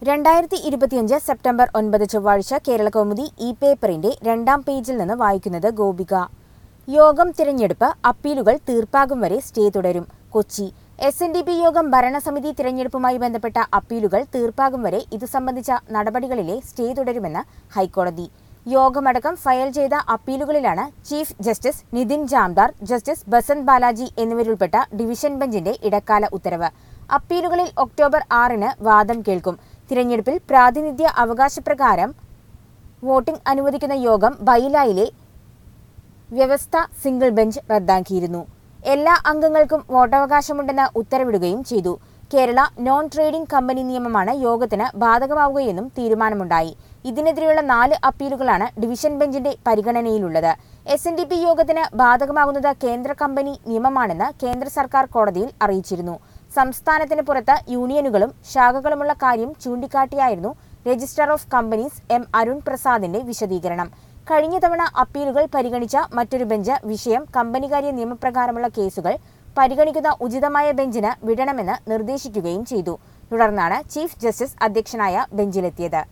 രണ്ടായിരത്തി ഇരുപത്തിയഞ്ച് സെപ്റ്റംബർ ഒൻപത് ചൊവ്വാഴ്ച കേരള കൗമുദി ഇ പേപ്പറിന്റെ രണ്ടാം പേജിൽ നിന്ന് വായിക്കുന്നത് ഗോപിക യോഗം തിരഞ്ഞെടുപ്പ് അപ്പീലുകൾ തീർപ്പാകും വരെ സ്റ്റേ തുടരും Kochi S N D P യോഗം ഭരണസമിതി തിരഞ്ഞെടുപ്പുമായി ബന്ധപ്പെട്ട അപ്പീലുകൾ തീർപ്പാകും വരെ ഇതു സംബന്ധിച്ച നടപടികളിലെ സ്റ്റേ തുടരുമെന്ന് ഹൈക്കോടതി യോഗമടക്കം ഫയൽ ചെയ്ത അപ്പീലുകളിലാണ് chief justice Nitin Jamdar justice Basant Balaji എന്നിവരുൾപ്പെട്ട ഡിവിഷൻ ബെഞ്ചിന്റെ ഇടക്കാല ഉത്തരവ് അപ്പീലുകളിൽ ഒക്ടോബർ ആറിന് വാദം കേൾക്കും തിരഞ്ഞെടുപ്പിൽ പ്രാതിനിധ്യ അവകാശപ്രകാരം വോട്ടിംഗ് അനുവദിക്കുന്ന യോഗം ബൈലായിലെ വ്യവസ്ഥ സിംഗിൾ ബെഞ്ച് റദ്ദാക്കിയിരുന്നു എല്ലാ അംഗങ്ങൾക്കും വോട്ടവകാശമുണ്ടെന്ന് ഉത്തരവിടുകയും ചെയ്തു കേരള നോൺ ട്രേഡിംഗ് കമ്പനി നിയമമാണ് യോഗത്തിന് ബാധകമാവുകയെന്നും തീരുമാനമുണ്ടായി ഇതിനെതിരെയുള്ള നാല് അപ്പീലുകളാണ് ഡിവിഷൻ ബെഞ്ചിന്റെ പരിഗണനയിലുള്ളത് എസ് എൻ ഡി പി യോഗത്തിന് ബാധകമാകുന്നത് കേന്ദ്ര കമ്പനി നിയമമാണെന്ന് കേന്ദ്ര സർക്കാർ കോടതിയിൽ അറിയിച്ചിരുന്നു സംസ്ഥാനത്തിന് പുറത്ത് യൂണിയനുകളും ശാഖകളുമുള്ള കാര്യം ചൂണ്ടിക്കാട്ടിയായിരുന്നു registrar of companies M Arun പ്രസാദിന്റെ വിശദീകരണം കഴിഞ്ഞ തവണ അപ്പീലുകൾ പരിഗണിച്ച മറ്റൊരു ബെഞ്ച് വിഷയം കമ്പനികാര്യ നിയമപ്രകാരമുള്ള കേസുകൾ പരിഗണിക്കുന്ന ഉചിതമായ ബെഞ്ചിന് വിടണമെന്ന് നിർദ്ദേശിക്കുകയും ചെയ്തു തുടർന്നാണ് ചീഫ് ജസ്റ്റിസ് അധ്യക്ഷനായ ബെഞ്ചിലെത്തിയത്